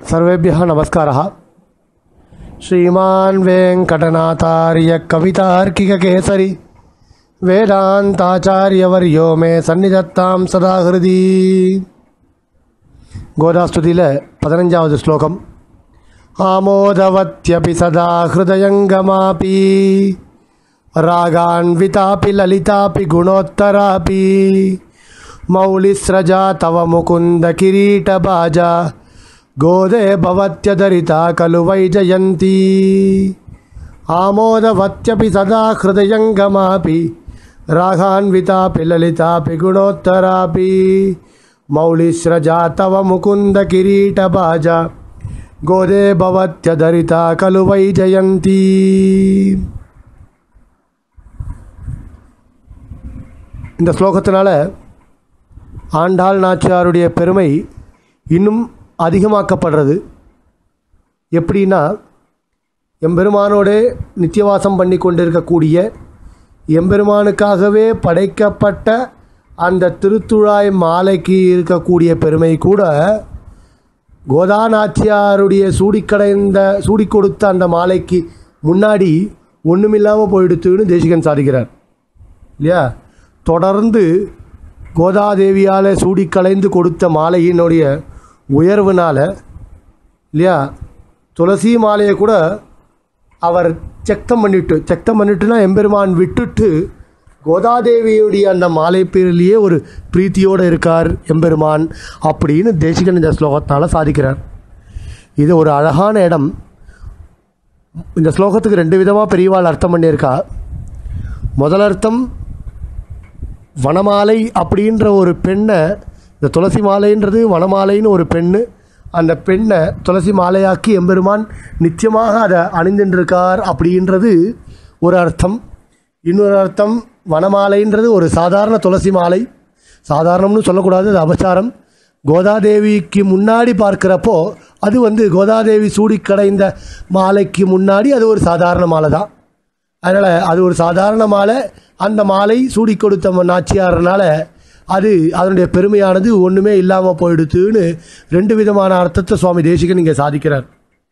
सर्वेभ्यः नमस्कारः श्रीमान् वेङ्कटनाथार्य कवितार्किककेसरि वेदान्ताचार्यवर्यो मे सन्निधत्तां सदा हृदि கோதாஸ்துதியில் பதினஞ்சாவது ஸ்லோகம் ஆமோதவத்யபி சதா ஹிருதயங்கமாபி ராகான்விதாபி லலிதாபி குணோத்தராபி மௌலிஸ்ரஜா தவ முகுந்த கிரீட்டபாஜா கோதே பவத்யதரிதா கலு வைஜயந்தி ஆமோதவத்யபி சதா ஹிருதயங்கமாபி ராகான்விதாபி லலிதாபி குணோத்தராபி मौलिस्रजा तव मुकुन्द किरीटबाजा गोदे भवत्यधरिता खलु वै जयन्ती இந்த ஸ்லோகத்தினால ஆண்டாள் நாச்சியாருடைய பெருமை இன்னும் அதிகமாக்கப்படுறது எப்படின்னா எம்பெருமானோடு நித்தியவாசம் பண்ணி கொண்டிருக்கக்கூடிய எம்பெருமானுக்காகவே படைக்கப்பட்ட அந்த திருத்துழாய் மாலைக்கு இருக்கக்கூடிய பெருமை கூட கோதாநாச்சியாருடைய சூடிக்கடைந்த சூடி கொடுத்த அந்த மாலைக்கு முன்னாடி ஒன்றுமில்லாமல் போயிடுத்துன்னு தேசிகன் சாதிக்கிறார் இல்லையா தொடர்ந்து கோதாதேவியால் சூடி கலைந்து கொடுத்த மாலையினுடைய உயர்வுனால் இல்லையா துளசி மாலையை கூட அவர் செக்தம் பண்ணிட்டு செக்தம் பண்ணிட்டுனா எம்பெருமான் விட்டுட்டு கோதாதேவியுடைய அந்த மாலை பேரிலேயே ஒரு பிரீத்தியோடு இருக்கார் எம்பெருமான் அப்படின்னு தேசிகன் இந்த ஸ்லோகத்தினால் சாதிக்கிறார் இது ஒரு அழகான இடம் இந்த ஸ்லோகத்துக்கு ரெண்டு விதமாக பெரியவாள் அர்த்தம் பண்ணியிருக்கா முதல் அர்த்தம் வனமாலை அப்படின்ற ஒரு பெண்ணை இந்த துளசி மாலைன்றது வனமாலைன்னு ஒரு பெண்ணு அந்த பெண்ணை துளசி மாலையாக்கி எம்பெருமான் நிச்சயமாக அதை அணிந்துருக்கார் அப்படின்றது ஒரு அர்த்தம் இன்னொரு அர்த்தம் வனமாலைன்றது ஒரு சாதாரண துளசி மாலை சாதாரணம்னு சொல்லக்கூடாது அது அபச்சாரம் கோதாதேவிக்கு முன்னாடி பார்க்குறப்போ அது வந்து கோதாதேவி சூடி கடைந்த மாலைக்கு முன்னாடி அது ஒரு சாதாரண மாலை தான் அதனால் அது ஒரு சாதாரண மாலை அந்த மாலை சூடி கொடுத்த நாச்சியாரனால அது அதனுடைய பெருமையானது ஒன்றுமே இல்லாமல் போயிடுத்துன்னு ரெண்டு விதமான அர்த்தத்தை சுவாமி தேசிகன் இங்கே சாதிக்கிறார்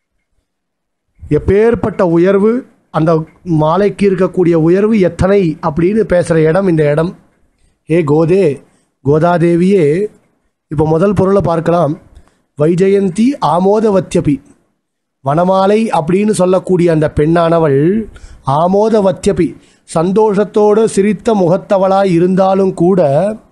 எப்பேற்பட்ட உயர்வு அந்த மாலைக்கு இருக்கக்கூடிய உயர்வு எத்தனை அப்படின்னு பேசுகிற இடம் இந்த இடம் ஏ கோதே கோதாதேவியே இப்போ முதல் பொருளை பார்க்கலாம் வைஜெயந்தி ஆமோதவத்யபி வனமாலை அப்படின்னு சொல்லக்கூடிய அந்த பெண்ணானவள் ஆமோதவத்யபி சந்தோஷத்தோடு சிரித்த முகத்தவளாய் இருந்தாலும் கூட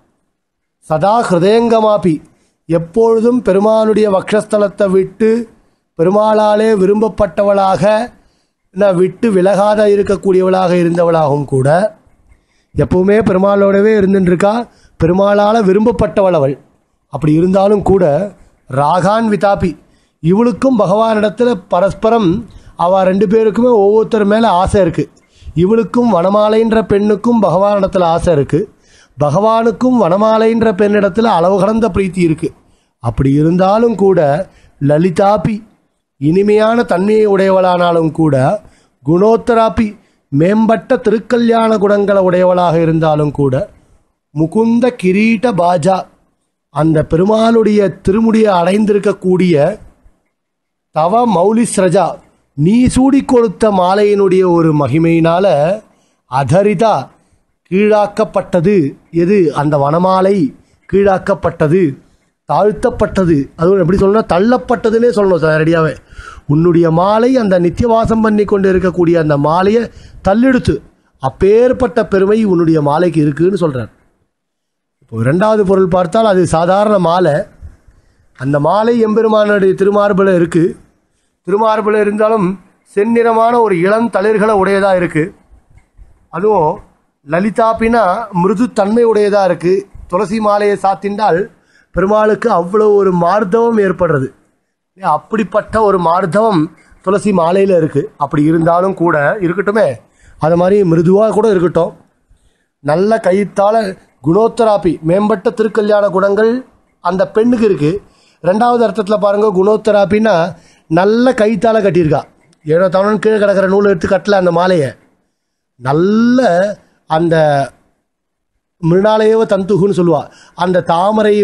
சதா ஹிருதயங்கமாபி எப்பொழுதும் பெருமானுடைய வக்ஷஸ்தலத்தை விட்டு பெருமாளாலே விரும்பப்பட்டவளாக நான் விட்டு விலகாத இருக்கக்கூடியவளாக இருந்தவளாகவும் கூட எப்பவுமே பெருமாளோடவே இருந்துட்டுருக்கா பெருமாளால் விரும்பப்பட்டவள் அவள் அப்படி இருந்தாலும் கூட ராகான் விதாபி இவளுக்கும் பகவானிடத்தில் பரஸ்பரம் அவள் ரெண்டு பேருக்குமே ஒவ்வொருத்தர் மேலே ஆசை இருக்குது இவளுக்கும் வனமாலைன்ற பெண்ணுக்கும் பகவானிடத்தில் ஆசை இருக்குது பகவானுக்கும் வனமாலைன்ற பெண்ணிடத்தில் அளவு கடந்த பிரீத்தி இருக்குது அப்படி இருந்தாலும் கூட லலிதாபி இனிமையான தன்மையை உடையவளானாலும் கூட குணோத்தராப்பி மேம்பட்ட திருக்கல்யாண குணங்களை உடையவளாக இருந்தாலும் கூட முகுந்த கிரீட்ட பாஜா அந்த பெருமாளுடைய திருமுடியை அடைந்திருக்கக்கூடிய தவ மௌலி ஸ்ரஜா நீ சூடி கொடுத்த மாலையினுடைய ஒரு மகிமையினால அதரிதா கீழாக்கப்பட்டது எது அந்த வனமாலை கீழாக்கப்பட்டது தாழ்த்தப்பட்டது அதுவும் எப்படி சொல்லணும் தள்ளப்பட்டதுன்னே சொல்லணும் சார் ரெடியாகவே உன்னுடைய மாலை அந்த நித்தியவாசம் பண்ணி கொண்டு இருக்கக்கூடிய அந்த மாலையை தள்ளெடுத்து அப்பேற்பட்ட பெருமை உன்னுடைய மாலைக்கு இருக்குன்னு சொல்கிறார் இப்போ ரெண்டாவது பொருள் பார்த்தால் அது சாதாரண மாலை அந்த மாலை எம்பெருமானுடைய திருமார்பில் இருக்குது திருமார்பில் இருந்தாலும் செந்நிறமான ஒரு இளம் தளிர்களை உடையதாக இருக்குது அதுவும் லலிதாப்பினா மிருது தன்மை உடையதாக இருக்குது துளசி மாலையை சாத்தின்றால் பெருமாளுக்கு அவ்வளோ ஒரு மார்தவம் ஏற்படுறது அப்படிப்பட்ட ஒரு மார்தவம் துளசி மாலையில் இருக்குது அப்படி இருந்தாலும் கூட இருக்கட்டுமே அது மாதிரி மிருதுவாக கூட இருக்கட்டும் நல்ல கைத்தால் குணோத்தராப்பி மேம்பட்ட திருக்கல்யாண குணங்கள் அந்த பெண்ணுக்கு இருக்குது ரெண்டாவது அர்த்தத்தில் பாருங்கள் குணோத்தராப்பின்னா நல்ல கைத்தால் கட்டியிருக்கா ஏதோ தவணன் கீழே கிடக்கிற நூல் எடுத்து கட்டல அந்த மாலையை நல்ல அந்த மிருணாலயவ தந்துகுன்னு சொல்லுவா அந்த தாமரை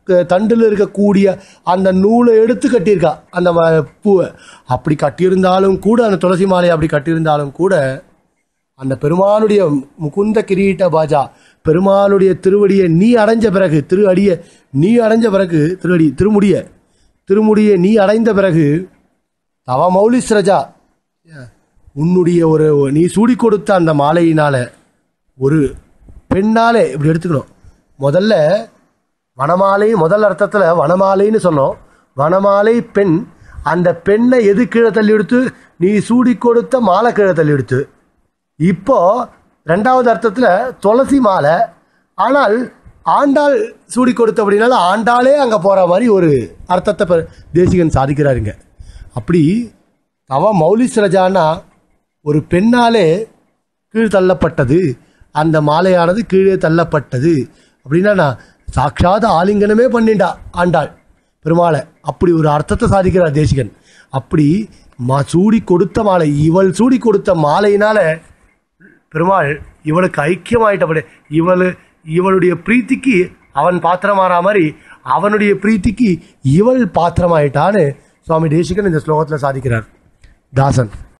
க- தண்டுல இருக்கக்கூடிய அந்த நூலை எடுத்து கட்டியிருக்கா அந்த ம- பூவை அப்படி கட்டியிருந்தாலும் கூட அந்த துளசி மாலையை அப்படி கட்டியிருந்தாலும் கூட அந்த பெருமாளுடைய முகுந்த கிரீட்ட பாஜா பெருமாளுடைய திருவடியை நீ அடைஞ்ச பிறகு திரு அடிய நீ அடைஞ்ச பிறகு திருவடி திருமுடிய திருமுடியை நீ அடைந்த பிறகு தவ மௌலிஸ்ரஜா உன்னுடைய ஒரு நீ சூடி கொடுத்த அந்த மாலையினால ஒரு பெண்ணாலே இப்படி எடுத்துக்கணும் முதல்ல வனமாலை முதல் அர்த்தத்தில் வனமாலைன்னு சொன்னோம் வனமாலை பெண் அந்த பெண்ணை எது கீழே தள்ளி எடுத்து நீ சூடி கொடுத்த மாலை கீழே தள்ளி எடுத்து இப்போ ரெண்டாவது அர்த்தத்தில் துளசி மாலை ஆனால் ஆண்டாள் சூடி கொடுத்த அப்படின்னால ஆண்டாளே அங்கே போகிற மாதிரி ஒரு அர்த்தத்தை பெ- தேசிகன் சாதிக்கிறாருங்க அப்படி தவ மௌலிஸ்ரஜானா ஒரு பெண்ணாலே கீழ் தள்ளப்பட்டது அந்த மாலையானது கீழே தள்ளப்பட்டது அப்படின்னா நான் சாட்சாத ஆலிங்கனமே பண்ணிண்டா ஆண்டாள் பெருமாளை அப்படி ஒரு அர்த்தத்தை சாதிக்கிறார் தேசிகன் அப்படி மா சூடி கொடுத்த மாலை இவள் சூடி கொடுத்த மாலையினால பெருமாள் இவளுக்கு ஐக்கியமாயிட்டபடி இவளு இவளுடைய பிரீத்திக்கு அவன் பாத்திரமாறா மாதிரி அவனுடைய பிரீத்திக்கு இவள் பாத்திரமாயிட்டான்னு சுவாமி தேசிகன் இந்த ஸ்லோகத்தில் சாதிக்கிறார் தாசன்